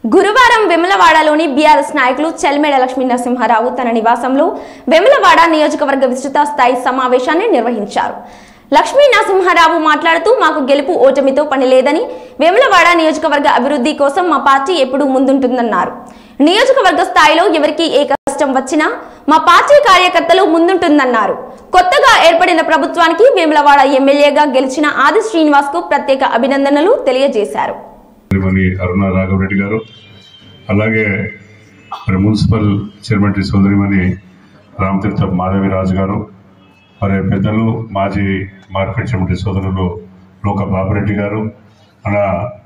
గురువారం వెములవాడలోని బీఆర్ఎస్ నాయకులు చెల్మేడ లక్ష్మీ నరసింహారావు తన నివాసంలో వెములవాడ నియోజకవర్గ విస్తృత స్థాయి సమావేశాన్ని నిర్వహించారు లక్ష్మీ నరసింహారావు మాట్లాడుతూ మాకు గెలుపు ఓటమితో పని లేదని వేములవాడ నియోజకవర్గ అభివృద్ధి కోసం మా పార్టీ ఎప్పుడూ ముందుంటుందన్నారు నియోజకవర్గ స్థాయిలో ఎవరికి ఏ కష్టం వచ్చినా మా పార్టీ కార్యకర్తలు ముందుంటుందన్నారు కొత్తగా ఏర్పడిన ప్రభుత్వానికి వేములవాడ ఎమ్మెల్యేగా గెలిచిన ఆది శ్రీనివాస్ కు ప్రత్యేక అభినందనలు తెలియజేశారు శ్రీమతి అరుణ రాఘవరెడ్డి గారు అలాగే మరి మున్సిపల్ చైర్మన్ సోదరిమణి రామతీర్థ మాధవిరాజు గారు మరి పెద్దలు మాజీ మార్కెట్ చైర్మన్ సోదరులు లోక బాబురెడ్డి గారు మన